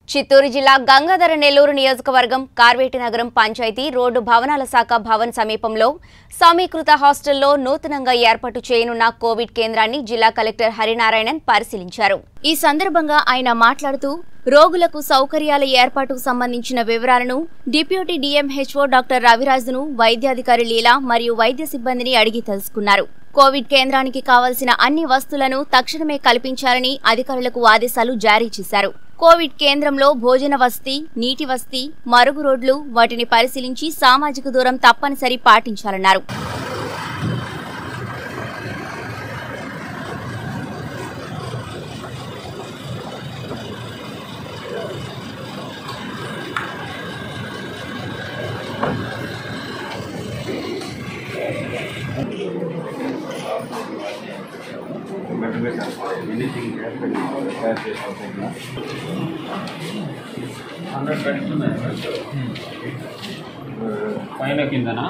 చిత్తూరు జిల్లా గంగాధర నెల్లూరు నియోజకవర్గం కార్వేటి నగరం పంచాయతీ రోడ్డు భవనాల శాఖ భవన్ సమీపంలో సమీకృత హాస్టల్లో నూతనంగా ఏర్పాటు చేయనున్న కోవిడ్ కేంద్రాన్ని జిల్లా కలెక్టర్ హరినారాయణన్ పరిశీలించారు ఈ సందర్భంగా ఆయన మాట్లాడుతూ రోగులకు సౌకర్యాల ఏర్పాటుకు సంబంధించిన వివరాలను డిప్యూటీ డీఎంహెచ్ఓ డాక్టర్ రవిరాజును వైద్యాధికారి లీలా మరియు వైద్య సిబ్బందిని అడిగి తెలుసుకున్నారు కోవిడ్ కేంద్రానికి కావలసిన అన్ని వస్తువులను తక్షణమే కల్పించాలని అధికారులకు ఆదేశాలు జారీ చేశారు కోవిడ్ కేంద్రంలో భోజన వసతి నీటి వసతి మరుగు రోడ్లు వాటిని పరిశీలించి సామాజిక దూరం తప్పనిసరి పాటించాలన్నారు better better. Anything happen, require this or something. Hundred beds ఉన్నాయి పైన కిందనా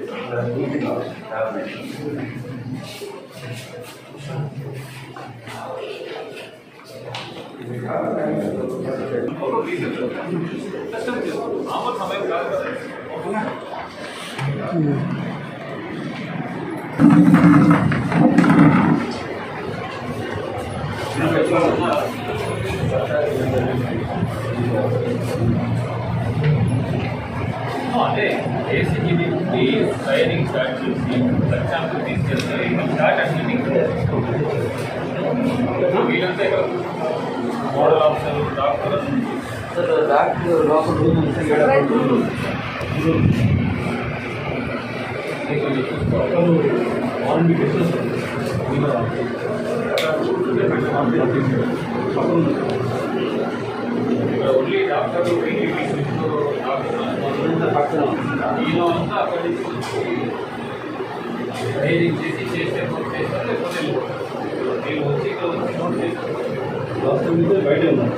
అదే ఏసీకి నుండి ఫైరింగ్ స్టార్ట్ చేసి లక్ష్యానికి తీసుకెళ్తే స్టార్ట్ అన్ని వీళ్ళంతా ఇక్కడ model officer doctor sir doctor లోపల రూమ్ ఉంటే ఏడాది ఇక్కడ ఓన్లీ డాక్టర్ డాక్టర్ ఈయన అంతా అక్కడి నుంచి ఫైరింగ్ చేసి చేస్తే నోట్ చేస్తారు లేకపోతే వెళ్ళిపోతారు వీళ్ళు వచ్చి ఇక్కడ వచ్చి నోట్ చేస్తారు బయట ఉన్నారు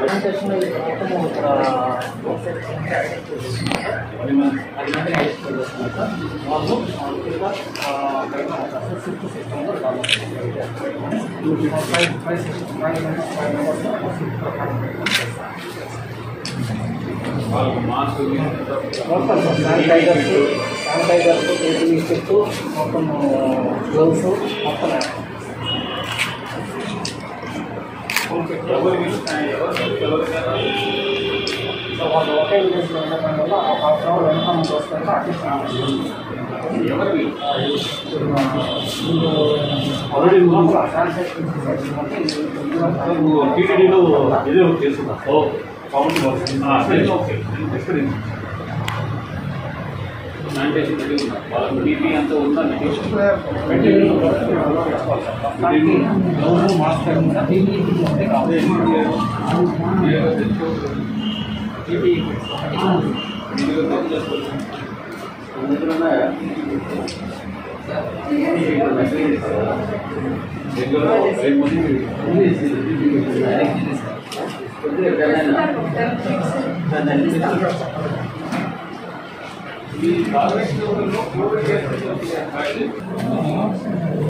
వాళ్ళకి మాస్క్ మొత్తం శానిటైజర్స్ శానిటైజర్స్ ఏపీ స్టిక్స్ మొత్తం గ్లౌస్ మొత్తం ఎవరు పిలుస్తాయి ఎవరు ఎవరికైనా సో వాళ్ళు ఒకే విలేజ్లో ఉండడం వల్ల ఆ హాఫ్ అవర్ వెనక నుంచి వస్తుంటే అటు ఎవరు ఆల్రెడీ శానిటైజర్ టీటీడీలో ఇదే చేస్తున్నా ఓ కౌంట్ ఓకే శానిటైజర్ పెట్టి ఉన్నారు వాళ్ళకి బీపీ అంతా ఉందండి మాస్క్ ఉంటే కాదు ఈ కాంగ్రెస్ కోవిడ్